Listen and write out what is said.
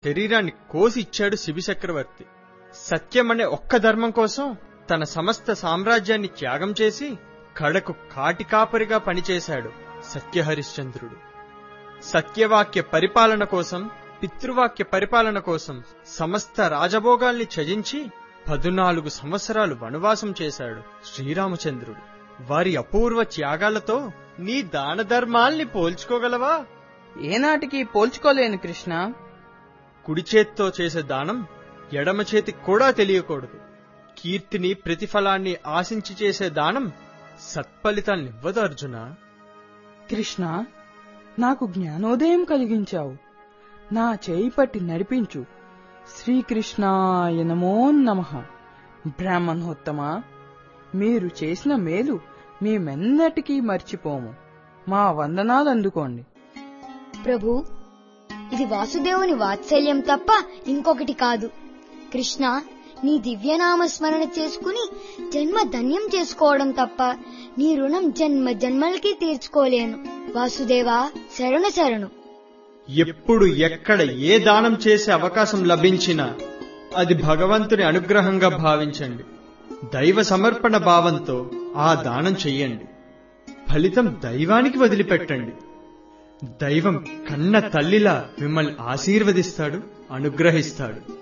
శరీరాన్ని కోసి ఇచ్చాడు శిబి చక్రవర్తి సత్యం అనే ఒక్క ధర్మం కోసం తన సమస్త సామ్రాజ్యాన్ని త్యాగం చేసి కడకు కాటికాపరిగా పనిచేశాడు సత్యహరిశ్చంద్రుడు సత్యవాక్య పరిపాలన కోసం పితృవాక్య పరిపాలన కోసం సమస్త రాజభోగాల్ని త్యజించి పదునాలుగు సంవత్సరాలు వనవాసం చేశాడు శ్రీరామచంద్రుడు వారి అపూర్వ త్యాగాలతో నీ దాన ధర్మాల్ని పోల్చుకోగలవా ఏనాటికి పోల్చుకోలేను కృష్ణ కుడి చేత్తో చేసే దానం ఎడమ చేతికి కూడా తెలియకూడదు కీర్తిని ప్రతిఫలాన్ని ఆశించి చేసే దానం సత్ఫలితాన్నివ్వదు అర్జున కృష్ణ నాకు జ్ఞానోదయం కలిగించావు నా చేయి పట్టి నడిపించు శ్రీకృష్ణాయ నమో నమ బ్రాహ్మణోత్తమా మీరు చేసిన మేలు మేమెన్నటికీ మర్చిపోము మా వందనాలు అందుకోండి ప్రభు ఇది వాసుదేవుని వాత్సల్యం తప్ప ఇంకొకటి కాదు కృష్ణ నీ దివ్యనామ స్మరణ చేసుకుని జన్మ ధన్యం చేసుకోవడం తప్ప నీ రుణం జన్మ జన్మలకి తీర్చుకోలేను వాసుదేవా శరణు శరణు ఎప్పుడు ఎక్కడ ఏ దానం చేసే అవకాశం లభించినా అది భగవంతుని అనుగ్రహంగా భావించండి దైవ సమర్పణ భావంతో ఆ దానం చెయ్యండి ఫలితం దైవానికి వదిలిపెట్టండి దైవం కన్న తల్లిలా మిమ్మల్ని ఆశీర్వదిస్తాడు అనుగ్రహిస్తాడు